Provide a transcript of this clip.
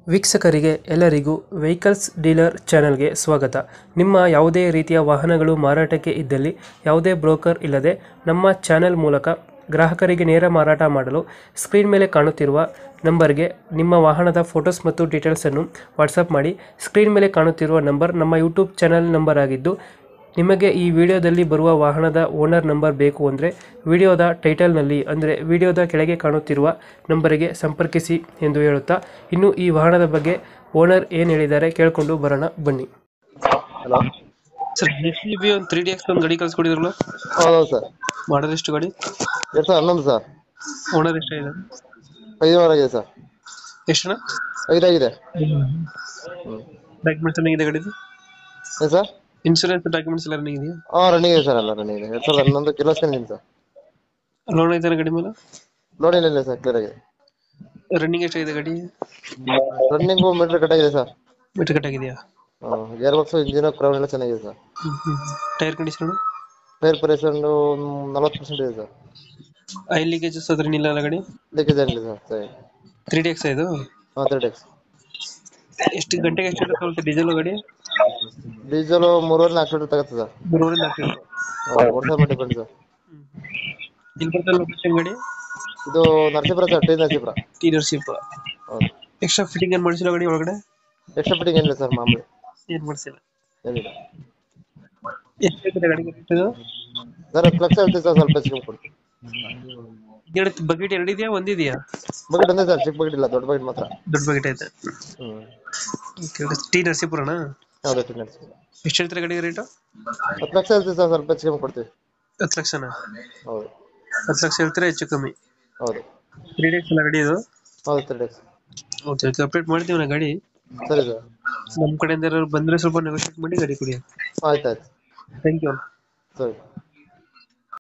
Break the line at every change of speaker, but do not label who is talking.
ವೀಕ್ಷಕರಿಗೆ ಎಲ್ಲರಿಗೂ vehicles dealer ಚಾನೆಲ್ಗೆ ಸ್ವಾಗತ ನಿಮ್ಮ ಯಾವುದೇ ರೀತಿಯ ವಾಹನಗಳು ಮಾರಾಟಕ್ಕೆ ಇದ್ದಲ್ಲಿ ಯಾವುದೇ ಬ್ರೋಕರ್ ಇಲ್ಲದೆ ನಮ್ಮ ಚಾನೆಲ್ ಮೂಲಕ ಗ್ರಾಹಕರಿಗೆ ನೇರ ಮಾರಾಟ ಮಾಡಲು ಸ್ಕ್ರೀನ್ ಮೇಲೆ ಕಾಣುತ್ತಿರುವ ನಂಬರ್ಗೆ ನಿಮ್ಮ ವಾಹನದ ಫೋಟೋಸ್ ಮತ್ತು ಡೀಟೇಲ್ಸನ್ನು ವಾಟ್ಸಪ್ ಮಾಡಿ ಸ್ಕ್ರೀನ್ ಮೇಲೆ ಕಾಣುತ್ತಿರುವ ನಂಬರ್ ನಮ್ಮ ಯೂಟ್ಯೂಬ್ ಚಾನೆಲ್ ನಂಬರ್ ಆಗಿದ್ದು ನಿಮಗೆ ಈ ವಿಡಿಯೋದಲ್ಲಿ ಬರುವ ವಾಹನದ ಓನರ್ ನಂಬರ್ ಬೇಕು ಅಂದರೆ ವಿಡಿಯೋದ ಟೈಟಲ್ನಲ್ಲಿ ಅಂದರೆ ವಿಡಿಯೋದ ಕೆಳಗೆ ಕಾಣುತ್ತಿರುವ ನಂಬರಿಗೆ ಸಂಪರ್ಕಿಸಿ ಎಂದು ಹೇಳುತ್ತಾ ಇನ್ನು ಈ ವಾಹನದ ಬಗ್ಗೆ ಓನರ್ ಏನು ಹೇಳಿದ್ದಾರೆ ಕೇಳಿಕೊಂಡು ಬರೋಣ ಬನ್ನಿ
ಹಲೋ
ಸರ್ ಎಸ್ ಬಿ ಒಂದು ತ್ರೀ ಡಿ ಎಕ್ಸ್ ಒಂದು ಗಾಡಿ ಕಳ್ಸ್ಕೊಡಿದ್ರಲ್ಲ
ಹೌದು ಸರ್
ಮಾಡಲ್ ಎಷ್ಟು ಗಾಡಿ
ಎರಡು ಸಾವಿರ ಹನ್ನೊಂದು ಸರ್
ಓನರ್ ಎಷ್ಟಾಗಿದೆ
ಐದುವರೆ ಆಗಿದೆ ಸರ್
ಎಷ್ಟು
ಐದಾಗಿದೆ
ಡಾಕ್ಯುಮೆಂಟ್ಸ್ ಚೆನ್ನಾಗಿದೆ ಗಾಡಿದು
ಏನು ಸರ್
ಇನ್ಶೂರೆನ್ಸ್ ಡಾಕ್ಯುಮೆಂಟ್ಸ್ ಎಲ್ಲ ರನ್ನಿಂಗ್ ಇದೆಯಾ
ಹಾಂ ರನ್ನಿಂಗ್ ಇದೆ ಸರ್ ಎಲ್ಲ ರನ್ನಿಂಗ್ ಇದೆ ಎರಡು ಸಾವಿರದ ಹನ್ನೊಂದು ಕಿಲೋ ಸ್ಕ್ಯಾನ್ ಸರ್
ಲೋನ್ ಐತೆ ಗಾಡಿ ಮೇಲೆ
ಲೋನ್ ಏನಿಲ್ಲ ಸರ್ ಕ್ಲಿಯರ್ ಆಗಿದೆ
ರನ್ನಿಂಗ್ ಎಷ್ಟಾಗಿದೆ ಗಾಡಿ
ರನ್ನಿಂಗು ಮೀಟ್ರ್ ಕಟ್ಟಾಗಿದೆ ಸರ್
ಮೀಟರ್ ಕಟ್ ಆಗಿದೆಯಾ
ಹಾಂ ಗೇರ್ ಬಾಕ್ಸು ಇಂಜಿನ್ ಕ್ರೌನ್ ಎಲ್ಲ ಚೆನ್ನಾಗಿದೆ sir
tyre condition
tyre percent ನಲ್ವತ್ತು ಪರ್ಸೆಂಟ್ ಇದೆ ಸರ್
ಆಯಿಲ್ ಲೀಕೇಜಸ್ ಅದ್ರ ನಿಲ್ಲ ಅಲ್ಲ ಗಾಡಿ
ಲೀಕೇಜ್ ಏನಿಲ್ಲ ಸರ್ ಸರಿ
ತ್ರೀ ಡಿ ಎಕ್ಸ್ ಇದು
ಹಾಂ ತ್ರೀ ಟೆಕ್ಸ್
ಎಷ್ಟು ಗಂಟೆಗೆ ಎಷ್ಟು ತಗೊಳುತ್ತೆ ಡೀಸೆಲ್ ಗಾಡಿ
ಡೀಸೆಲು ಮೂರುವರೆ ನಾಲ್ಕು ಲೀಟರ್ ತಗುತ್ತೆ ಸರ್
ಮೂರುವರೆ ನಾಲ್ಕು ಲೀಟರ್
ಹಾಂ ಓಡಿಸೋ ಮಾಡಿ ಡಿಪೆಂಡ್ ಸರ್
ಇಲ್ಲಿ ಬರ್ತಲ್ಲ ಲೊಕೇಶನ್ ಗಾಡಿ
ಇದು Narasipura sir T Narasipura
dealership
ಹೌದು
ಎಕ್ಸ್ಟ್ರಾ ಫಿಟ್ಟಿಂಗ್ ಏನು ಮಾಡಿಸಿಲ್ಲ ಗಾಡಿ ಒಳಗಡೆ
ಎಕ್ಸ್ಟ್ರಾ ಫಿಟ್ಟಿಂಗ್ ಏನಿಲ್ಲ ಸರ್ ಮಾಮೂಲಿ
ಏನು ಮಾಡಿಸಿಲ್ಲ
ಏನಿಲ್ಲ
ಎಷ್ಟು ಬೇಕಿದೆ ಗಾಡಿಗೆ ರೇಟ್ ಇದು
ಸರ್ ಫ್ಲೆಕ್ಸ್ ಹೇಳ್ತೀವಿ ಸರ್ ಸ್ವಲ್ಪ ಹೆಚ್ಚಿಗೆ ಕೊಡ್ತೀವಿ
ಎರಡು ಬಕೆಟ್ ಎರಡು ಇದೆಯಾ ಒಂದಿದೆಯಾ
ಬಕೆಟ್ ಒಂದೇ ಸರ್ ಚಿಕ್ಕ ಬಕೆಟ್ ಇಲ್ಲ ದೊಡ್ಡ ಬಕೆಟ್ ಮಾತ್ರ
ದೊಡ್ಡ ಬಕೆಟ್ ಐತೆ
ಹ್ಮ್
ಟೀ ನರಸೀಪುರನ
ಯಾವ್ದು ಟೀನರ್ಸ್
ಎಷ್ಟು ಹೇಳ್ತಾರೆ ಗಾಡಿಗೆ ರೇಟು
ಹತ್ತು ಲಕ್ಷ ಹೇಳ್ತೀವಿ ಸರ್ ಸ್ವಲ್ಪ ಹೆಚ್ಚಿಗೆ ಕೊಡ್ತೀವಿ
ಹತ್ತು ಲಕ್ಷನಾ
ಹೌದು
ಹತ್ತು ಲಕ್ಷ ಹೇಳ್ತಾರೆ ಹೆಚ್ಚು ಕಮ್ಮಿ
ಹೌದು
ತ್ರೀ ಡೇಸ್ ಅಲ್ಲ ಗಾಡಿ ಇದು
ಹೌದು three days
okay okay update ಮಾಡ್ತೀವಿ ನಾ ಗಾಡಿ
ಸರಿ ಸರ್
ನಮ್ಮ ಕಡೆಯಿಂದ ಯಾರಾದ್ರು ಬಂದರೆ ಸ್ವಲ್ಪ ನೆಗೋಷಿಯೇಟ್ ಮಾಡಿ ಗಾಡಿ ಕೊಡಿ
ಆಯ್ತು ಆಯ್ತು
ಥ್ಯಾಂಕ್ ಯು
ಸರಿ